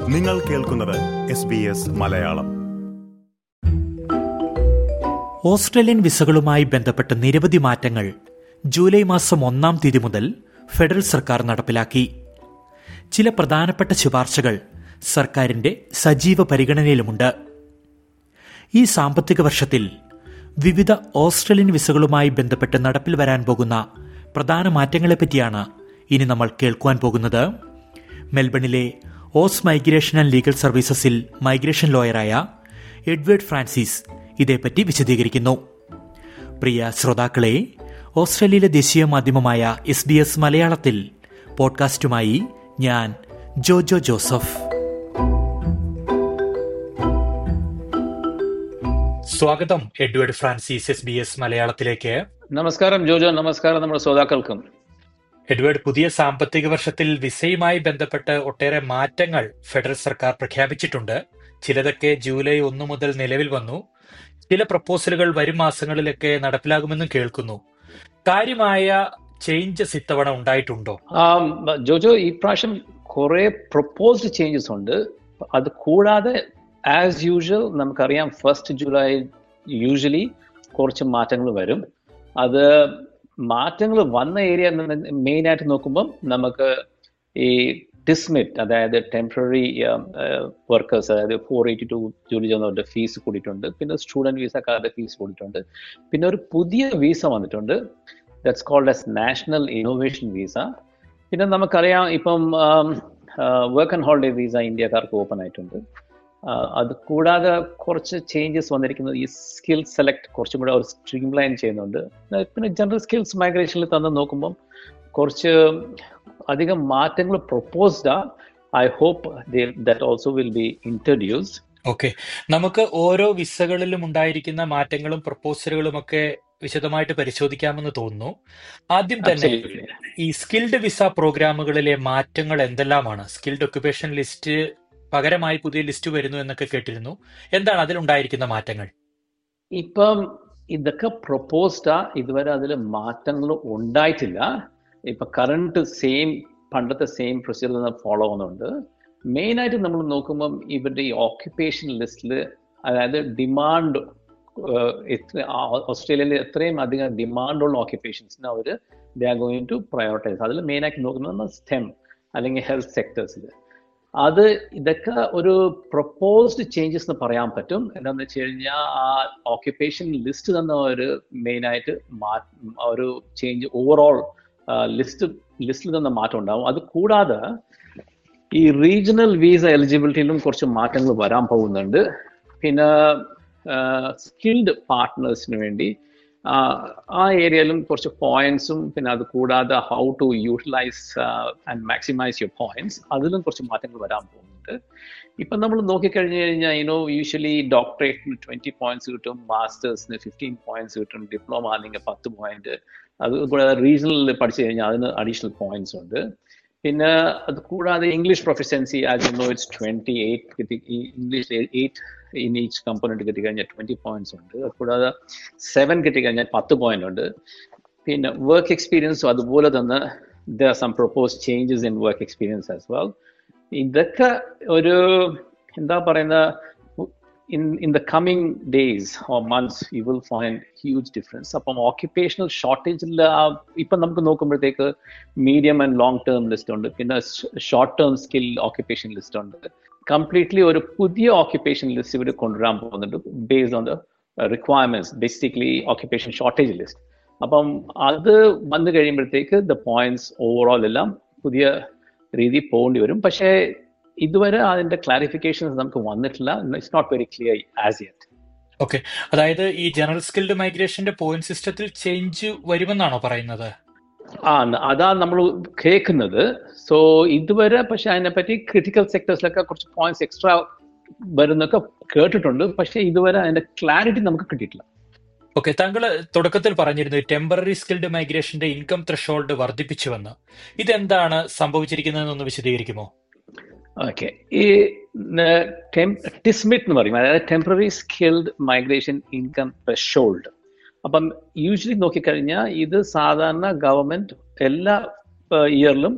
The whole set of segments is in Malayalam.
നിങ്ങൾ കേൾക്കുന്നത് S B S Malayalam Australian വിസകളുമായി ബന്ധപ്പെട്ട നിരവധി മാറ്റങ്ങൾ ജൂലൈ മാസം ഒന്നാം തീയതി മുതൽ ഫെഡറൽ സർക്കാർ നടപ്പിലാക്കി ചില പ്രധാനപ്പെട്ട ശുപാർശകൾ സർക്കാരിന്റെ സജീവ പരിഗണനയിലുമുണ്ട് ഈ സാമ്പത്തിക വർഷത്തിൽ വിവിധ ഓസ്ട്രേലിയൻ വിസകളുമായി ബന്ധപ്പെട്ട് നടപ്പിൽ വരാൻ പോകുന്ന പ്രധാന മാറ്റങ്ങളെപ്പറ്റിയാണ് ഇനി നമ്മൾ കേൾക്കുവാൻ പോകുന്നത് മെൽബണിലെ ഓസ് മൈഗ്രേഷൻ ആൻഡ് ലീഗൽ സർവീസസിൽ മൈഗ്രേഷൻ ലോയറായ എഡ്വേർഡ് ഫ്രാൻസിസ് ഇതേപ്പറ്റി വിശദീകരിക്കുന്നു പ്രിയ ശ്രോതാക്കളെ ഓസ്ട്രേലിയയിലെ ദേശീയ മാധ്യമമായ എസ് ബി എസ് മലയാളത്തിൽ പോഡ്കാസ്റ്റുമായി ഞാൻ ജോജോ ജോസഫ് സ്വാഗതം Edward Francis S B S മലയാളത്തിലേക്ക് നമസ്കാരം ജോജോ നമസ്കാരം നമ്മുടെ ശ്രോതാക്കൾക്കും എഡ്വേർഡ് പുതിയ സാമ്പത്തിക വർഷത്തിൽ വിസയുമായി ബന്ധപ്പെട്ട് ഒട്ടേറെ മാറ്റങ്ങൾ ഫെഡറൽ സർക്കാർ പ്രഖ്യാപിച്ചിട്ടുണ്ട് ചിലതൊക്കെ ജൂലൈ ഒന്ന് മുതൽ നിലവിൽ വന്നു ചില പ്രപ്പോസലുകൾ വരും മാസങ്ങളിലൊക്കെ നടപ്പിലാകുമെന്നും കേൾക്കുന്നു കാര്യമായ ചേഞ്ചസ് ഇത്തവണ ഉണ്ടായിട്ടുണ്ടോ ആം, ജോജോ ഈ പ്രാവശ്യം കുറെ പ്രപ്പോസ്ഡ് ചേഞ്ചസ് ഉണ്ട് അത് കൂടാതെ ആസ് യൂഷ്വൽ നമുക്കറിയാം ഫസ്റ്റ് ജൂലൈ യൂഷ്വലി കുറച്ച് മാറ്റങ്ങൾ വരും അത് മാറ്റങ്ങൾ വന്ന ഏരിയ മെയിൻ ആയിട്ട് നോക്കുമ്പോൾ നമുക്ക് ഈ ഡിസ്മിറ്റ് അതായത് ടെമ്പററി വർക്കേഴ്സ് അതായത് ഫോർ എയ്റ്റി ടു ജോലി ചെയ്യുന്നവരുടെ ഫീസ് കൂടിയിട്ടുണ്ട് പിന്നെ സ്റ്റുഡൻറ് വിസക്കാരുടെ ഫീസ് കൂടിയിട്ടുണ്ട് പിന്നെ ഒരു പുതിയ വിസ വന്നിട്ടുണ്ട് that's called as national innovation visa പിന്നെ നമുക്കറിയാം ഇപ്പം വർക്ക് ആൻഡ് ഹോളിഡേ വിസ ഇന്ത്യക്കാർക്ക് ഓപ്പൺ ആയിട്ടുണ്ട് ആ, അത് കൂടാതെ കുറച്ച് ചേഞ്ചസ് വന്നിരിക്കുന്നത് ഈ സ്കിൽ സെലക്ട് കുറച്ചും കൂടെ ഒരു സ്ട്രീം ലൈൻ ചെയ്യുന്നുണ്ട് പിന്നെ ജനറൽ സ്കിൽസ് മൈഗ്രേഷനിൽ തന്നെ നോക്കുമ്പം കുറച്ച് അധികം മാറ്റങ്ങൾ proposed uh I hope that also will be introduced okay നമുക്ക് ഓരോ വിസകളിലും ഉണ്ടായിരിക്കുന്ന മാറ്റങ്ങളും പ്രപ്പോസലുകളും ഒക്കെ വിശദമായിട്ട് പരിശോധിക്കാമെന്ന് തോന്നുന്നു ആദ്യം തന്നെ ഈ സ്കിൽഡ് വിസ പ്രോഗ്രാമുകളിലെ മാറ്റങ്ങൾ എന്തെല്ലാമാണ് സ്കിൽഡ് ഒക്യുപേഷൻ ലിസ്റ്റ് പകരമായി പുതിയ ലിസ്റ്റ് വരുന്നു എന്നൊക്കെ കേട്ടിരുന്നു എന്താണ് അതിലുണ്ടായിരിക്കുന്ന മാറ്റങ്ങൾ ഇപ്പം ഇതൊക്കെ പ്രൊപ്പോസ്ഡാ ഇതുവരെ അതിൽ മാറ്റങ്ങൾ ഉണ്ടായിട്ടില്ല ഇപ്പൊ കറണ്ട് സെയിം പണ്ടത്തെ സെയിം പ്രൊസീജിയർ തന്നെ ഫോളോ ചെയ്യുന്നുണ്ട് മെയിൻ ആയിട്ട് നമ്മൾ നോക്കുമ്പം ഇവരുടെ ഈ ഓക്യുപ്പേഷൻ ലിസ്റ്റിൽ അതായത് ഡിമാൻഡ് ഓസ്ട്രേലിയയിൽ എത്രയും അധികം ഡിമാൻഡുള്ള ഓക്യുപ്പേഷൻസിന് അവർ they are going to prioritise അതിൽ മെയിൻ ആയിട്ട് നോക്കുന്നത് സ്റ്റെം അല്ലെങ്കിൽ ഹെൽത്ത് സെക്ടേഴ്സിൽ അത് ഇതൊക്കെ ഒരു പ്രൊപ്പോസ്ഡ് ചേഞ്ചസ് എന്ന് പറയാൻ പറ്റും എന്താണെന്ന് വെച്ച് കഴിഞ്ഞാൽ ആ ഓക്യുപ്പേഷൻ ലിസ്റ്റ് തന്നെ ഒരു മെയിൻ ആയിട്ട് മാ- ഒരു ചേഞ്ച് ഓവറോൾ ലിസ്റ്റ് ലിസ്റ്റിൽ തന്നെ മാറ്റം ഉണ്ടാവും അത് കൂടാതെ ഈ റീജിയണൽ വീസ എലിജിബിലിറ്റിയിലും കുറച്ച് മാറ്റങ്ങൾ വരാൻ പോകുന്നുണ്ട് പിന്നെ സ്കിൽഡ് പാർട്ട്നേഴ്സിന് വേണ്ടി ആ, ആ ഏരിയയിലും കുറച്ച് പോയിന്റ്സും പിന്നെ അത് കൂടാതെ how to utilise and maximise your points അതിലും കുറച്ച് മാറ്റങ്ങൾ വരാൻ പോകുന്നുണ്ട് ഇപ്പം നമ്മൾ നോക്കിക്കഴിഞ്ഞു കഴിഞ്ഞാൽ യുനോ യൂഷ്വലി ഡോക്ടറേറ്റിന് ട്വന്റി പോയിന്റ്സ് കിട്ടും മാസ്റ്റേഴ്സിന് ഫിഫ്റ്റീൻ പോയിന്റ്സ് കിട്ടും ഡിപ്ലോമ അല്ലെങ്കിൽ പത്ത് പോയിന്റ് അത് കൂടാതെ റീജിയണലിൽ പഠിച്ചു കഴിഞ്ഞാൽ അതിന് അഡീഷണൽ പോയിന്റ്സ് ഉണ്ട് പിന്നെ അത് കൂടാതെ English proficiency as you know it's twenty eight കിട്ടി ഈ English eight in each component കിട്ടിക്കഴിഞ്ഞാൽ ട്വന്റി പോയിന്റ്സ് ഉണ്ട് അത് കൂടാതെ സെവൻ കിട്ടിക്കഴിഞ്ഞാൽ പത്ത് പോയിന്റ് ഉണ്ട് പിന്നെ വർക്ക് എക്സ്പീരിയൻസും അതുപോലെ തന്നെ there some propose changes in work experience as well ഇതൊക്കെ ഒരു എന്താ പറയുന്ന in in the coming days or months you will find huge difference അപ്പം ഓക്യുപ്പേഷണൽ ഷോർട്ടേജിൽ ഇപ്പം നമുക്ക് നോക്കുമ്പോഴത്തേക്ക് medium and long term list ഉണ്ട് പിന്നെ short term skill occupation list ഉണ്ട് കംപ്ലീറ്റ്ലി ഒരു പുതിയ ഓക്യുപ്പേഷൻ ലിസ്റ്റ് ഇവർ കൊണ്ടുവരാൻ പോകുന്നുണ്ട് based on the requirements basically occupation shortage list അപ്പം അത് വന്നു കഴിയുമ്പോഴത്തേക്ക് ദ പോയിന്റ്സ് ഓവറോൾ എല്ലാം പുതിയ രീതി പോകേണ്ടി വരും പക്ഷേ ഇതുവരെ അതിന്റെ ക്ലാരിഫിക്കേഷൻസ് നമുക്ക് വന്നിട്ടില്ല it's not very clear as yet okay അതായത് ഈ ജനറൽ സ്കിൽഡ് മൈഗ്രേഷന്റെ പോയിന്റ് സിസ്റ്റത്തിൽ ചേഞ്ച് വരുമെന്നാണോ പറയുന്നത് ആ ന- അതാ നമ്മൾ കേൾക്കുന്നത് സോ ഇതുവരെ പക്ഷെ അതിനെപ്പറ്റി ക്രിട്ടിക്കൽ സെക്ടേഴ്സിലൊക്കെ കുറച്ച് പോയിന്റ്സ് എക്സ്ട്രാ വരുന്നൊക്കെ കേട്ടിട്ടുണ്ട് പക്ഷെ ഇതുവരെ അതിന്റെ ക്ലാരിറ്റി നമുക്ക് കിട്ടിയിട്ടില്ല ഓക്കെ താങ്കൾ തുടക്കത്തിൽ പറഞ്ഞിരുന്നു ടെമ്പററി സ്കിൽഡ് മൈഗ്രേഷന്റെ ഇൻകം ത്രഷോൾഡ് വർദ്ധിപ്പിച്ചുവെന്ന് ഇതെന്താണ് സംഭവിച്ചിരിക്കുന്നതെന്നൊന്ന് വിശദീകരിക്കുമോ ഓക്കെ ഈ ടിസ്മിറ്റ് എന്ന് പറയും അതായത് temporary skilled migration income threshold അപ്പം യൂഷ്വലി നോക്കിക്കഴിഞ്ഞാൽ ഇത് സാധാരണ ഗവൺമെന്റ് എല്ലാ ഇയറിലും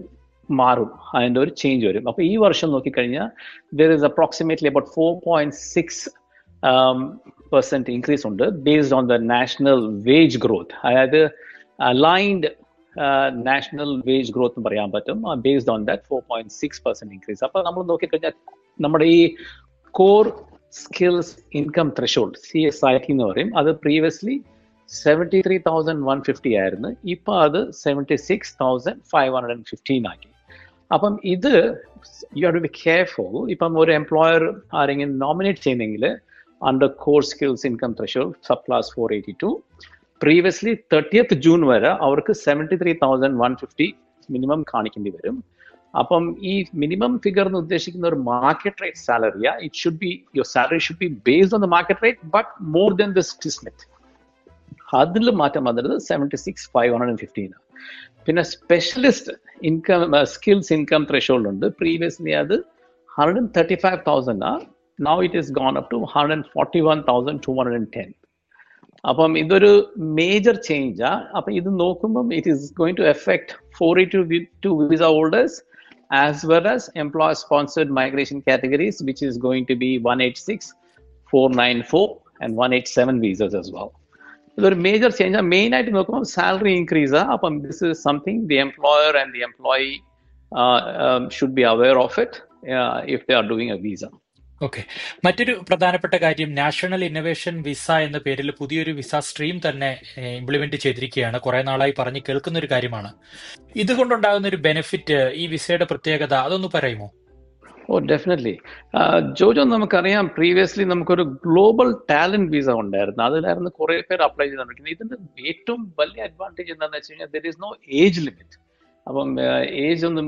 മാറും അതിൻ്റെ ഒരു ചേഞ്ച് വരും അപ്പോൾ ഈ വർഷം നോക്കിക്കഴിഞ്ഞാൽ there is approximately about four point six percent increase ഉണ്ട് based on the national wage growth അതായത് അലൈൻഡ് നാഷണൽ വേജ് ഗ്രോത്ത് എന്ന് പറയാൻ പറ്റും based on that four point six percent increase അപ്പോൾ നമ്മൾ നോക്കിക്കഴിഞ്ഞാൽ നമ്മുടെ ഈ core skills income threshold C S I T എന്ന് പറയും അത് previously seventy three thousand one fifty ആയിരുന്നു ഇപ്പൊ അത് seventy six thousand five hundred and fifteen ആക്കി അപ്പം ഇത് you have to be careful ഇപ്പം ഒരു എംപ്ലോയർ ആരെങ്കിലും നോമിനേറ്റ് ചെയ്യുന്നെങ്കിൽ under core skills income threshold subclass four eighty two previously thirtieth June വരെ അവർക്ക് seventy three thousand one fifty minimum കാണിക്കേണ്ടി വരും അപ്പം ഈ മിനിമം ഫിഗർ എന്ന് ഉദ്ദേശിക്കുന്ന ഒരു മാർക്കറ്റ് റേറ്റ് സാലറിയാ it should be your salary should be based on the market rate but more than this TSMIT അതിൽ മാറ്റം വന്നത് seventy six five hundred fifteen പിന്നെ specialist income skills income threshold ഉണ്ട് പ്രീവിയസ്ലി അത് hundred thirty five thousand uh now it is gone up to hundred forty one thousand two hundred and ten അപ്പം ഇതൊരു മേജർ ചേഞ്ചാ അപ്പം ഇത് നോക്കുമ്പം it is going to effect for two two visa holders as well as employer sponsored migration categories which is going to be one eight six four nine four and one eight seven visas as well. ഇതൊരു മേജർ ചേഞ്ച് മെയിൻ ആയിട്ട് നോക്കുമ്പോൾ സാലറി ഇൻക്രീസ് അപ്പം this is something the employer and the employee should be aware of it if they are doing a visa okay മറ്റൊരു പ്രധാനപ്പെട്ട കാര്യം നാഷണൽ ഇന്നൊവേഷൻ വിസ എന്ന പേരിൽ പുതിയൊരു വിസ സ്ട്രീം തന്നെ ഇംപ്ലിമെന്റ് ചെയ്തിരിക്കുകയാണ് കുറെ നാളായി പറഞ്ഞു കേൾക്കുന്ന ഒരു കാര്യമാണ് ഇതുകൊണ്ടുണ്ടാകുന്ന ഒരു ബെനിഫിറ്റ് ഈ വിസയുടെ പ്രത്യേകത അതൊന്ന് പറയുമോ ഓ ഡെഫിനറ്റ്ലി ജോജോ നമുക്കറിയാം പ്രീവിയസ്ലി നമുക്കൊരു ഗ്ലോബൽ ടാലന്റ് വിസ ഉണ്ടായിരുന്നു അതിലായിരുന്നു കുറെ പേർ അപ്ലൈ ചെയ്തുകൊണ്ടിരിക്കുന്നത് ഇതിന്റെ ഏറ്റവും വലിയ അഡ്വാൻറ്റേജ് എന്താണെന്ന് വെച്ച് കഴിഞ്ഞാൽ there is no age limit അപ്പം ഏജ് ഒന്നും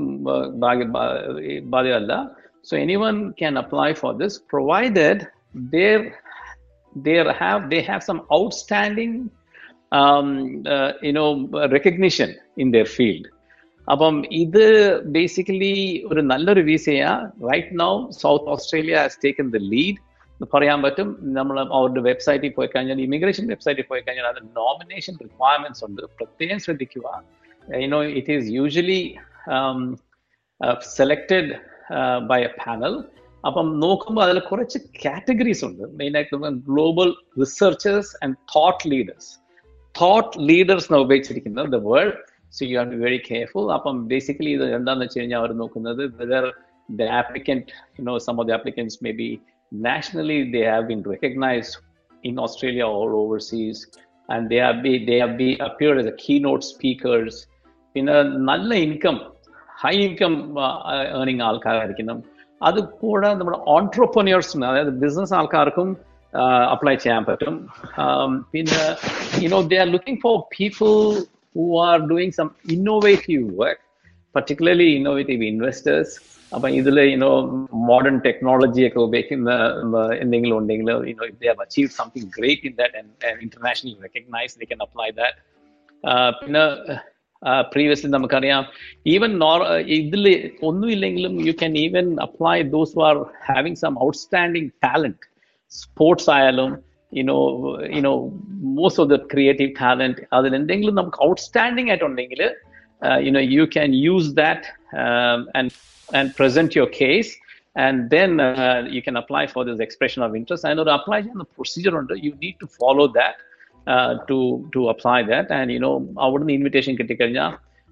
ബാധ്യമല്ല So anyone can apply for this, provided they they have they have some outstanding, um, uh, you know, recognition in their field. അപ്പം ഇത് ബേസിക്കലി ഒരു നല്ലൊരു വിസയാ right now South Australia has taken the lead പറയാൻ പറ്റും നമ്മൾ അവരുടെ വെബ്സൈറ്റിൽ പോയി കഴിഞ്ഞാൽ ഇമിഗ്രേഷൻ വെബ്സൈറ്റിൽ പോയി കഴിഞ്ഞാൽ അത് നോമിനേഷൻ റിക്വയർമെന്റ്സ് ഉണ്ട് പ്രത്യേകം ശ്രദ്ധിക്കുക you know it is usually selected by a panel അപ്പം നോക്കുമ്പോൾ അതിൽ കുറച്ച് കാറ്റഗറീസ് ഉണ്ട് മെയിനായിട്ട് global researchers and thought leaders thought leaders എന്നാണ് ഉപയോഗിച്ചിരിക്കുന്നത് the world so you have to very careful അപ്പം ബേസിക്കലി ഇത് എന്താണെന്ന് വെച്ച് കഴിഞ്ഞാൽ അവർ നോക്കുന്നത് whether the applicant you know some of the applicants may be nationally they have been recognised in Australia all overseas and they have be they have B appeared as a keynote speakers പിന്നെ നല്ല ഇൻകം ഹൈ ഇൻകം ഏർണിംഗ് ആൾക്കാരായിരിക്കണം അത് കൂടെ നമ്മുടെ ഓൺട്രപ്രനിയേഴ്സിന് അതായത് ബിസിനസ് ആൾക്കാർക്കും അപ്ലൈ ചെയ്യാൻ പറ്റും പിന്നെ you know they are looking for people who are doing some innovative work particularly innovative investors അപ്പം ഇതിൽ യുനോ മോഡേൺ ടെക്നോളജി ഒക്കെ ഉപയോഗിക്കുന്ന എന്തെങ്കിലും ഉണ്ടെങ്കിൽ you know if they have achieve something great in that international recognise they can apply that പിന്നെ പ്രീവിയസ്ലി നമുക്കറിയാം ഈവൻ നോർ ഇതിൽ ഒന്നുമില്ലെങ്കിലും you can even apply those who are having some outstanding talent sports ആയാലും you know you know most of the creative talent അതിൽ എന്തെങ്കിലും നമുക്ക് ഔട്ട്സ്റ്റാൻഡിങ് ആയിട്ടുണ്ടെങ്കിൽ you know you can use that and and present your case and then you can apply for this expression of interest അതിനൊരു അപ്ലൈ ചെയ്യുന്ന പ്രൊസീജിയർ ഉണ്ട് you need to follow that uh, to to apply that and you know അവിടുന്ന് ഇൻവിറ്റേഷൻ കിട്ടിക്കഴിഞ്ഞാൽ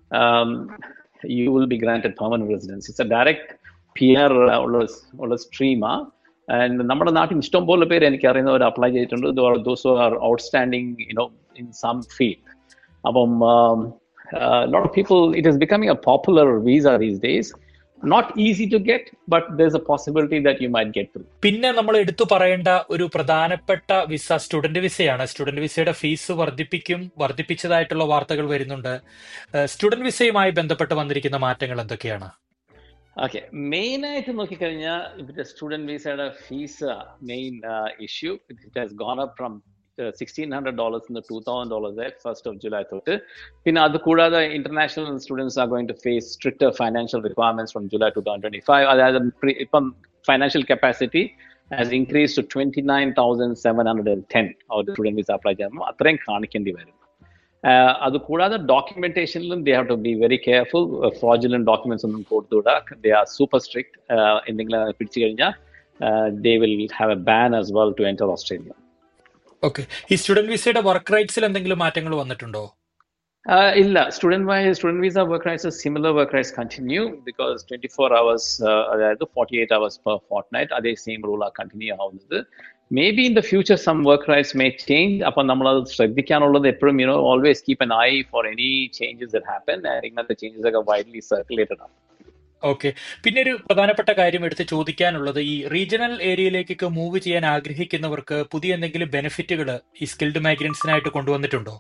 you will be granted permanent residence it's a direct P R ഉള്ള ഉള്ള സ്ട്രീമാ ആൻഡ് നമ്മുടെ നാട്ടിൽ ഇഷ്ടം പോലെ പേര് എനിക്ക് അറിയുന്നവർ അപ്ലൈ ചെയ്തിട്ടുണ്ട് those are outstanding you know in some field അപ്പം lot of people it is becoming a popular visa these days not easy to get but there a possibility that you might get through പിന്നെ നമ്മൾ എടുത്തു പറയേണ്ട ഒരു പ്രധാനപ്പെട്ട വിസ സ്റ്റുഡന്റ് വിസയാണ് സ്റ്റുഡന്റ് വിസയുടെ ഫീസ് വർദ്ധിപ്പിക്കും വർദ്ധിപ്പിച്ചതായിട്ടുള്ള വാർത്തകൾ വരുന്നുണ്ട് സ്റ്റുഡന്റ് വിസയുമായി ബന്ധപ്പെട്ട് വന്നിരിക്കുന്ന മാറ്റങ്ങൾ എന്തൊക്കെയാണ് ഓക്കെ മെയിൻ ആയിട്ട് നോക്കിക്കഴിഞ്ഞാൽ ഇവിടുത്തെ സ്റ്റുഡന്റ് വിസയുടെ fees main issue it has gone up from sixteen hundred dollars നിന്ന് two thousand dollars first of July തൊട്ട് പിന്നെ അത് കൂടാതെ international students are going to face strict financial requirements from July two thousand twenty five അതായത് ഇപ്പം financial capacity has increase to twenty nine thousand seven hundred and ten അവർ സ്റ്റുഡൻറ്റ് വിസ അപ്ലൈ ചെയ്യുമ്പോൾ അത്രയും കാണിക്കേണ്ടി വരും അത് കൂടാതെ ഡോക്യുമെന്റേഷനിലും they have to be very careful fraudulent documents ഒന്നും കൊടുത്തുവിടാ ദേ ആർ സൂപ്പർ സ്ട്രിക്ട് എന്തെങ്കിലും പിടിച്ചു കഴിഞ്ഞാൽ they will have a ban as well to enter Australia okay ഈ സ്റ്റുഡന്റ് വിസയുടെ വർക്ക് റൈറ്റ്സിൽ എന്തെങ്കിലും മാറ്റങ്ങൾ വന്നിട്ടുണ്ടോ Uh, illa. Student wise, student visa work rights, similar work rights continue because 24 hours, uh, അതായത് 48 hours per fortnight, അതേ സെയിം റൂൾ ആ കണ്ടിന്യൂ ആവുന്നത് may be in the future some work rights may change അപ്പം നമ്മൾ അത് ശ്രദ്ധിക്കാനുള്ളത് എപ്പോഴും you know always keep an eye for any changes that happen ഇങ്ങനത്തെ ചേഞ്ചസ് ഒക്കെ വൈഡ്ലി സർക്കുലേറ്റഡ് ആണ് ഓക്കെ പിന്നെ ഒരു പ്രധാനപ്പെട്ട കാര്യം എടുത്ത് ചോദിക്കാനുള്ളത് ഈ റീജിയണൽ ഏരിയയിലേക്കൊക്കെ മൂവ് ചെയ്യാൻ ആഗ്രഹിക്കുന്നവർക്ക് പുതിയ എന്തെങ്കിലും ബെനിഫിറ്റുകൾ ഈ സ്കിൽഡ് മൈഗ്രൻസിനായിട്ട് കൊണ്ടുവന്നിട്ടുണ്ടോ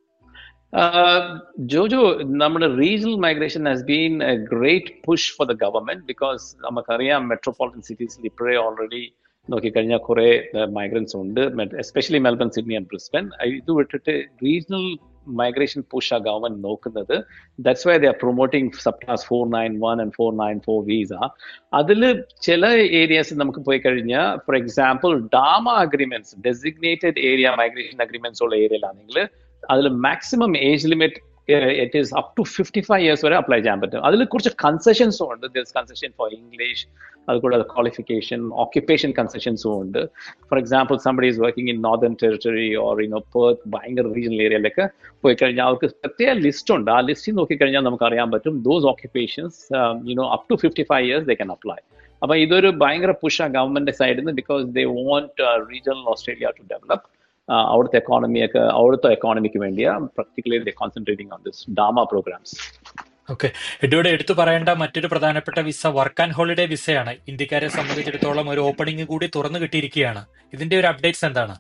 ജോജോ നമ്മുടെ regional migration has been a great push for the government because നമുക്കറിയാം മെട്രോപോളിറ്റൻ സിറ്റീസിൽ ഇപ്പോഴേ ഓൾറെഡി നോക്കിക്കഴിഞ്ഞാൽ കുറെ മൈഗ്രൻസ് ഉണ്ട് especially Melbourne Sydney and Brisbane ഇത് വിട്ടിട്ട് റീജിയണൽ മൈഗ്രേഷൻ പുഷ് ആ ഗവൺമെന്റ് നോക്കുന്നത് that's why the are promoting subclass four nine one and four nine four visa അതിൽ ചില ഏരിയാസ് നമുക്ക് പോയി കഴിഞ്ഞാൽ for example DAMA agreements designated area migration agreements ഉള്ള ഏരിയയിലാണെങ്കിൽ അതിൽ maximum age limit it is up to fifty five years വരെ അപ്ലൈ ചെയ്യാൻ പറ്റും അതിൽ കുറച്ച് കൺസെഷൻസും ഉണ്ട് ദിസ് കൺസെഷൻ ഫോർ ഇംഗ്ലീഷ് അതുകൂടാതെ ക്വാളിഫിക്കേഷൻ ഓക്യുപ്പേഷൻ കൺസെഷൻസും ഉണ്ട് for example somebody is working in Northern Territory or you know Perth ഭയങ്കര റീജിയണൽ ഏരിയയിലൊക്കെ പോയി കഴിഞ്ഞാൽ അവർക്ക് പ്രത്യേക ലിസ്റ്റ് ഉണ്ട് ആ ലിസ്റ്റിൽ നോക്കിക്കഴിഞ്ഞാൽ നമുക്ക് അറിയാൻ പറ്റും those occupations you know up to fifty five years they can apply അപ്പൊ ഇതൊരു ഭയങ്കര പുഷ് ആ ഗവൺമെന്റ് സൈഡിൽ നിന്ന് because they want regional Australia to develop അവിടുത്തെ എക്കോണമിയൊക്കെ അവിടുത്തെ എക്കോണമിക്ക് വേണ്ടിയാണ് particularly concentrating on this DAMA programs okay ഇവിടെ എടുത്തു പറയേണ്ട മറ്റൊരു പ്രധാനപ്പെട്ട വിസ വർക്ക് ആൻഡ് ഹോളിഡേ വിസയാണ് ഇന്ത്യക്കാരെ സംബന്ധിച്ചിടത്തോളം ഒരു ഓപ്പണിംഗ് കൂടി തുറന്നു കിട്ടിയിരിക്കുകയാണ് ഇതിന്റെ ഒരു അപ്ഡേറ്റ്സ് എന്താണ്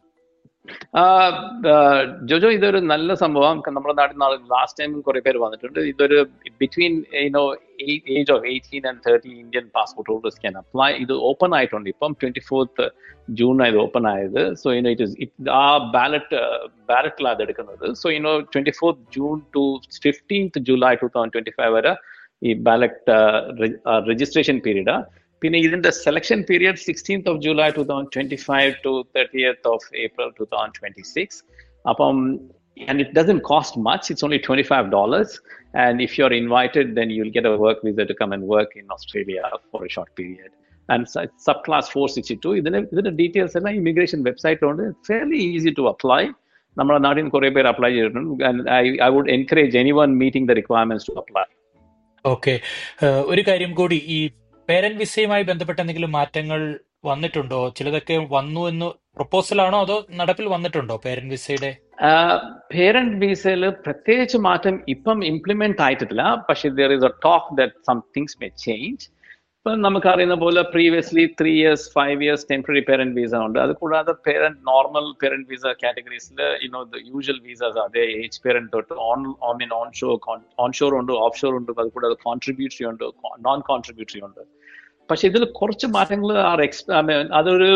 ജോജോ ഇതൊരു നല്ല സംഭവം നമ്മുടെ നാട്ടിൽ ലാസ്റ്റ് ടൈം കുറെ പേര് വന്നിട്ടുണ്ട് ഇതൊരു between you know age of eighteen and thirty Indian passport holders can apply ഇത് ഓപ്പൺ ആയിട്ടുണ്ട് ഇപ്പം ട്വന്റി ഫോർത്ത് ജൂൺ ഇത് ഓപ്പൺ ആയത് so you know it is a ballot ബാലറ്റിലാണ് അത് എടുക്കുന്നത് so you know twenty fourth June to fifteenth July two thousand twenty five വരെ ഈ ബാലറ്റ് രജിസ്ട്രേഷൻ പീരീഡ് പിന്നെ ഇതിന്റെ selection period sixteenth of July two thousand twenty five to thirtieth of April two thousand twenty six അപ്പം and it doesn't cost much it's only $25 and if you're invited then you'll get a work visa to come and work in australia for a short period and subclass 462 ഇതിന്റെ ഇതിന്റെ ഡീറ്റെയിൽസ് എല്ലാം ഇമിഗ്രേഷൻ വെബ്സൈറ്റിലുണ്ട് ഫെയർലി ഈസി ടു അപ്ലൈ നമ്മുടെ നാട്ടിൽ നിന്ന് കുറെ പേര് അപ്ലൈ ചെയ്തിട്ടുണ്ട് I would encourage anyone meeting the requirements to apply okay ഒരു കാര്യം കൂടി ഈ പേരന്റ് വിസയുമായി ബന്ധപ്പെട്ട എന്തെങ്കിലും മാറ്റങ്ങൾ വന്നിട്ടുണ്ടോ ചിലതൊക്കെ വന്നു എന്ന് പ്രപ്പോസലാണോ അതോ നടപ്പിൽ വന്നിട്ടുണ്ടോ പേരന്റ് വിസയുടെ പേരന്റ് വിസയിൽ പ്രത്യേകിച്ച് മാറ്റം ഇപ്പം ഇംപ്ലിമെന്റ് ആയിട്ടില്ല പക്ഷെ there is a talk that some things may change ഇപ്പം നമുക്കറിയുന്ന പോലെ previously three years five years temporary parent visa ഉണ്ട് അത് കൂടാതെ പേരന്റ് നോർമൽ പേരന്റ് വിസ കാറ്റഗറീസിൽ യുനോ ദ യൂഷ്വൽ വിസാസ് അതേ ഏജ് പേരന്റ് തൊട്ട് on on mean onshore onshore ഉണ്ട് ഓഫ് ഷോർ ഉണ്ട് അത് കൂടാതെ കോൺട്രിബ്യൂട്ടറി ഉണ്ട് നോൺ കോൺട്രിബ്യൂട്ടറി ഉണ്ട് പക്ഷെ ഇതിൽ കുറച്ച് മാറ്റങ്ങൾ ആർ എക്സ് അതൊരു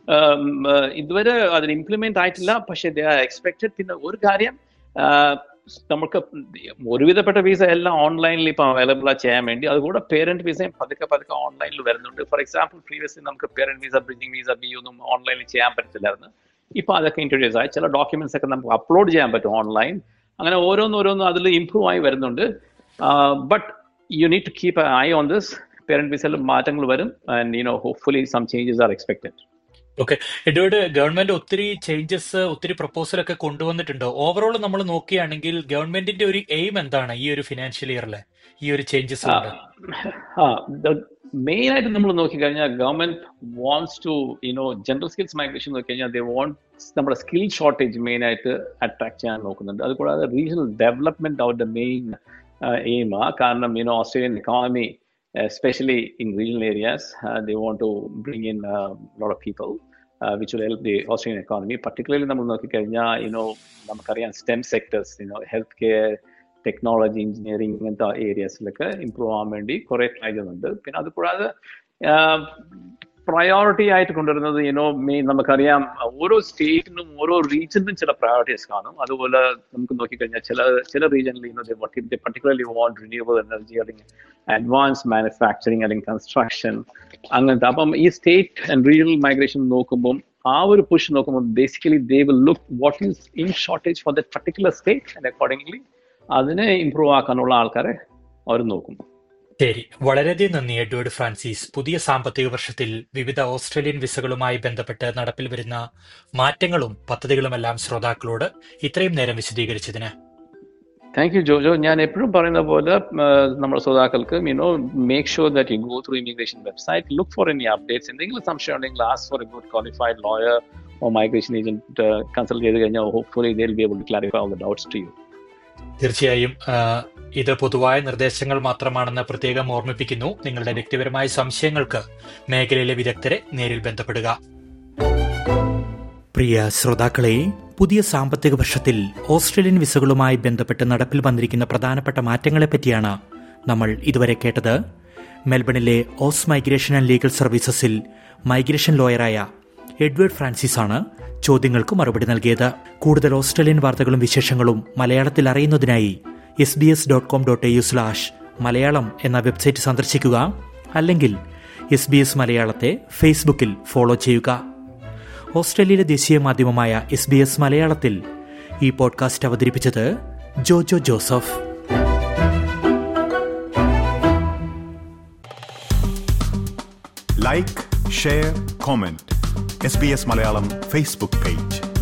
ഇതുവരെ അതിന് ഇംപ്ലിമെന്റ് ആയിട്ടില്ല പക്ഷെ ദേ ആർ എക്സ്പെക്ടഡ് പിന്നെ ഒരു കാര്യം നമുക്ക് ഒരുവിധപ്പെട്ട വിസ എല്ലാം ഓൺലൈനിൽ ഇപ്പം അവൈലബിൾ ആ ചെയ്യാൻ വേണ്ടി അതുകൂടെ പേരന്റ് വിസയും പതുക്കെ പതുക്കെ ഓൺലൈനിൽ വരുന്നുണ്ട് ഫോർ എക്സാമ്പിൾ പ്രീവിയസ്ലി നമുക്ക് parent visa bridging visa B ഒന്നും ഓൺലൈനിൽ ചെയ്യാൻ പറ്റത്തില്ലായിരുന്നു ഇപ്പൊ അതൊക്കെ ഇൻട്രൊഡ്യൂസ് ആയി ചില ഡോക്യുമെന്റ്സ് ഒക്കെ നമുക്ക് അപ്ലോഡ് ചെയ്യാൻ പറ്റും ഓൺലൈൻ അങ്ങനെ ഓരോന്നോരോന്നും അതിൽ ഇംപ്രൂവ് ആയി വരുന്നുണ്ട് but you need to keep eye on this parent വിസയിൽ മാറ്റങ്ങൾ വരും and you know hopefully some changes are expected okay Edward government ഒത്തിരി ചേഞ്ചസ് ഒത്തിരി പ്രപ്പോസൽ ഒക്കെ കൊണ്ടുവന്നിട്ടുണ്ട് ഓവറോൾ നമ്മൾ നോക്കുകയാണെങ്കിൽ ഗവൺമെന്റിന്റെ ഒരു എയിം എന്താണ് ഈ ഒരു ഫിനാൻഷ്യൽ ഇയറിലെ ഈ ഒരു ചേഞ്ചസ് മെയിൻ ആയിട്ട് നമ്മൾ നോക്കിക്കഴിഞ്ഞാൽ government wants to you know general skills migration നോക്കിക്കഴിഞ്ഞാൽ ദേ വോണ്ട് നമ്മുടെ സ്കിൽ ഷോർട്ടേജ് മെയിൻ ആയിട്ട് അട്രാക്ട് ചെയ്യാൻ നോക്കുന്നുണ്ട് അതുകൂടാതെ റീജിയണൽ ഡെവലപ്മെന്റ് അവരുടെ മെയിൻ എയിമാ കാരണം you know Australian economy especially in regional areas, uh, they want to bring in a lot of people, uh, which will help the Australian economy. Particularly, നമ്മൾ നോക്കിക്കഴിഞ്ഞാൽ യുനോ നമുക്കറിയാം STEM sectors you know health care technology engineering ഇങ്ങനത്തെ ഏരിയാസിലൊക്കെ ഇമ്പ്രൂവ് ആവാൻ വേണ്ടി കുറെ ട്രൈ ചെയ്യുന്നുണ്ട് പിന്നെ അത് കൂടാതെ പ്രയോറിറ്റി ആയിട്ട് കൊണ്ടുവരുന്നത് യുനോ മെയിൻ നമുക്കറിയാം ഓരോ സ്റ്റേറ്റിനും ഓരോ റീജിയനിലും ചില പ്രയോറിറ്റീസ് കാണും അതുപോലെ നമുക്ക് നോക്കിക്കഴിഞ്ഞാൽ ചില ചില റീജിയനിൽ you know particularly want renewable energy അല്ലെങ്കിൽ അഡ്വാൻസ് മാനുഫാക്ചറിങ് അല്ലെങ്കിൽ കൺസ്ട്രക്ഷൻ അങ്ങനത്തെ അപ്പം ഈ സ്റ്റേറ്റ് ആൻഡ് റീജിയണൽ മൈഗ്രേഷൻ നോക്കുമ്പം ആ ഒരു പുഷ് നോക്കുമ്പോൾ basically they will look what is in shortage for that particular state and accordingly അതിനെ ഇമ്പ്രൂവ് ആക്കാനുള്ള ആൾക്കാരെ അവർ നോക്കും ശരി വളരെയധികം നന്ദി എഡ്വേർഡ് ഫ്രാൻസിസ് പുതിയ സാമ്പത്തിക വർഷത്തിൽ വിവിധ ഓസ്ട്രേലിയൻ വിസകളുമായി ബന്ധപ്പെട്ട് നടപ്പിൽ വരുന്ന മാറ്റങ്ങളും പദ്ധതികളുമെല്ലാം ശ്രോതാക്കളോട് ഇത്രയും നേരം വിശദീകരിച്ചതിന് താങ്ക് യു ജോജോ ഞാൻ എപ്പോഴും പറയുന്ന പോലെ നമ്മുടെ ശ്രോതാക്കൾക്ക് you know make sure that you go through immigration website look for any updates എന്തെങ്കിലും സംശയം ഉണ്ടെങ്കിൽ ask for a good qualified lawyer or migration agent consult ചെയ്ത് കഴിഞ്ഞാൽ hopefully they will be able to clarify all the doubts to you തീർച്ചയായും ആ, ഇത് പൊതുവായ നിർദ്ദേശങ്ങൾ മാത്രമാണെന്ന് പ്രത്യേകം ഓർമ്മിപ്പിക്കുന്നു നിങ്ങളുടെ വ്യക്തിപരമായ സംശയങ്ങൾക്ക് മേഖലയിലെ വിദഗ്ധരെ നേരിൽ ബന്ധപ്പെടുക പ്രിയ ശ്രോതാക്കളെ പുതിയ സാമ്പത്തിക വർഷത്തിൽ ഓസ്ട്രേലിയൻ വിസകളുമായി ബന്ധപ്പെട്ട് നടപ്പിൽ വന്നിരിക്കുന്ന പ്രധാനപ്പെട്ട മാറ്റങ്ങളെപ്പറ്റിയാണ് നമ്മൾ ഇതുവരെ കേട്ടത് മെൽബണിലെ ഓസ് മൈഗ്രേഷൻ ആൻഡ് ലീഗൽ സർവീസസിൽ മൈഗ്രേഷൻ ലോയറായ എഡ്വേർഡ് ഫ്രാൻസിസ് ആണ് ചോദ്യങ്ങൾക്ക് മറുപടി നൽകിയത് കൂടുതൽ ഓസ്ട്രേലിയൻ വാർത്തകളും വിശേഷങ്ങളും മലയാളത്തിൽ അറിയുന്നതിനായി S B S dot com dot A U slash Malayalam എന്ന വെബ്സൈറ്റ് സന്ദർശിക്കുക അല്ലെങ്കിൽ എസ് ബി എസ് മലയാളത്തെ ഫേസ്ബുക്കിൽ ഫോളോ ചെയ്യുക ഓസ്ട്രേലിയയിലെ ദേശീയ മാധ്യമമായ എസ് ബി എസ് മലയാളത്തിൽ ഈ പോഡ്കാസ്റ്റ് അവതരിപ്പിച്ചത് Jojo Joseph like share comment S B S Malayalam Facebook page